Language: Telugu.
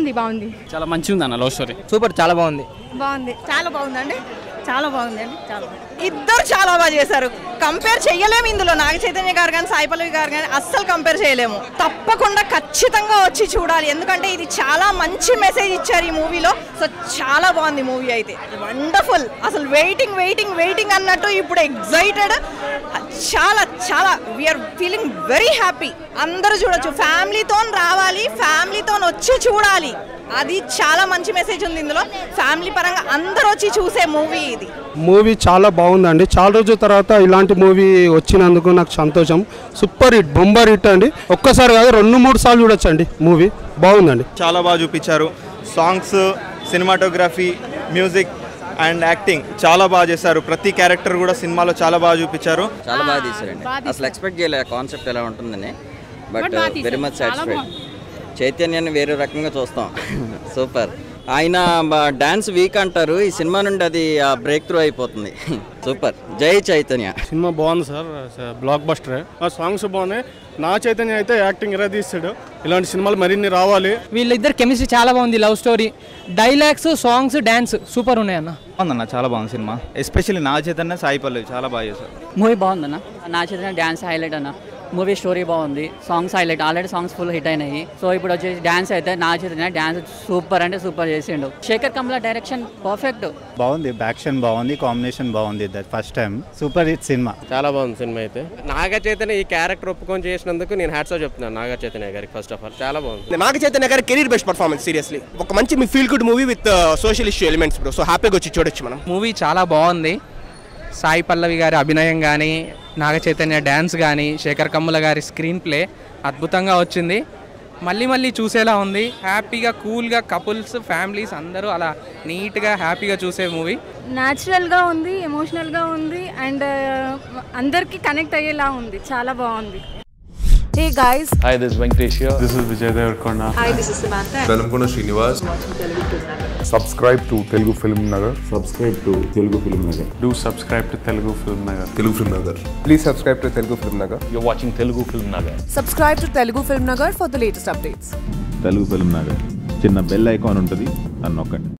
బాగుంది బాగుంది చాలా మంచిగా ఉంది అన్న లవ్ స్టోరీ సూపర్ చాలా బాగుంది బాగుంది చాలా బాగుందండి చాలా బాగుందండి చాలా బాగుంది. ఇద్దరు చాలా బాగా చేశారు కంపేర్ చేయలేము ఇందులో నాగ చైతన్య గారు కానీ సాయి పల్లవి గారు కానీ అస్సలు కంపేర్ చేయలేము తప్పకుండా ఖచ్చితంగా వచ్చి చూడాలి ఎందుకంటే ఇది చాలా మంచి మెసేజ్ ఇచ్చారు ఈ మూవీలో సో చాలా బాగుంది మూవీ అయితే వండర్ఫుల్ అసలు వెయిటింగ్ వెయిటింగ్ వెయిటింగ్ అన్నట్టు ఇప్పుడు ఎగ్జైటెడ్ చాలా చాలా వీఆర్ ఫీలింగ్ వెరీ హ్యాపీ అందరూ చూడొచ్చు ఫ్యామిలీతో రావాలి ఫ్యామిలీతో వచ్చి చూడాలి అది చాలా మంచి మెసేజ్ ఉంది ఇందులో ఫ్యామిలీ పరంగా అందరూ వచ్చి చూసే మూవీ ఇది మూవీ చాలా బాగుందండి చాలా రోజుల తర్వాత ఇలాంటి మూవీ వచ్చినందుకు నాకు సంతోషం సూపర్ హిట్ బొంబర్ హిట్ అండి ఒక్కసారి కాదు రెండు మూడు సార్లు చూడొచ్చండి మూవీ బాగుందండి చాలా బాగా చూపించారు songs cinematography music and acting చాలా బాగా చేశారు ప్రతి క్యారెక్టర్ కూడా సినిమాలో చాలా బాగా చూపించారు చాలా బాగా తీశారండి అసలు ఎక్స్పెక్ట్ చేయలే కాన్సెప్ట్ ఎలా ఉంటుందని బట్ బాగా తీశారు. వెరీ మచ్ చాలా సాటిస్ఫైడ్ చైతన్యాన్ని వేరే రకంగా చూస్తాం సూపర్ ఆయన డాన్స్ వీక్ అంటారు ఈ సినిమా నుండి అది బ్రేక్ త్రూ అయిపోతుంది సూపర్ జై చైతన్య సినిమా బాగుంది సార్ బ్లాక్ బస్టర్ ఆ సాంగ్స్ బాగున్నాయి నా చైతన్య అయితే యాక్టింగ్ ఎలా తీస్తాడు ఇలాంటి సినిమాలు మరిన్ని రావాలి వీళ్ళిద్దరు కెమిస్ట్రీ చాలా బాగుంది love story dialogues songs dance super ఉన్నాయి అన్న బాగుందన్న చాలా బాగుంది సినిమా ఎస్పెషల్లీ నా చైతన్య సాయి పల్లవి చాలా బాగా చేశారు మూవీ బాగుందన్న నా చేసిన డ్యాన్స్ హైలైట్ అన్న మూవీ స్టోరీ బాగుంది songs highlight already songs full hit అయినాయి సో ఇప్పుడు వచ్చేసి డ్యాన్స్ అయితే నా చేసిన డ్యాన్స్ సూపర్ అంటే సూపర్ చేసిండు శేఖర్ కమల డైరెక్షన్ పర్ఫెక్ట్ బాగుంది యాక్షన్ బాగుంది కాంబినేషన్ బాగుంది that first time super hit సినిమా చాలా బాగుంది సినిమా అయితే నాగ చైతన్య ఈ క్యారెక్టర్ ఒప్పుకొని చేసినందుకు నేను హ్యాట్స్ ఆఫ్ చెప్తున్నాను నాగ చైతన్య గారికి ఫస్ట్ ఆఫ్ ఆల్ చాలా బాగుంది నాగ చైతన్య గారి కెరీర్ బెస్ట్ పర్ఫార్మెన్స్ సీరియస్లీ ఒక మంచి మీ feel good movie with social issue elements bro so హ్యాపీగా వచ్చి చూడొచ్చు మనం మూవీ చాలా బాగుంది సాయి పల్లవి గారి అభినయం కానీ నాగ చైతన్య డ్యాన్స్ కానీ శేఖర్ కమ్ముల గారి స్క్రీన్ ప్లే అద్భుతంగా వచ్చింది మళ్ళీ మళ్ళీ చూసేలా ఉంది హ్యాపీగా కూల్గా కపుల్స్ ఫ్యామిలీస్ అందరూ అలా నీట్గా హ్యాపీగా చూసే మూవీ న్యాచురల్గా ఉంది ఎమోషనల్గా ఉంది అండ్ అందరికీ కనెక్ట్ అయ్యేలా ఉంది చాలా బాగుంది hey guys hi this Venkatesh this is Vijay Deverakonda hi this is Samantha Velankonda Srinivas subscribe to Telugu film Nagar subscribe to Telugu film Nagar do subscribe to Telugu film Nagar Telugu film Nagar please subscribe to Telugu film Nagar you watching Telugu film Nagar subscribe to Telugu film Nagar for the latest updates Telugu film Nagar చిన్న బెల్ ఐకాన్ ఉంటుంది అని నొక్కండి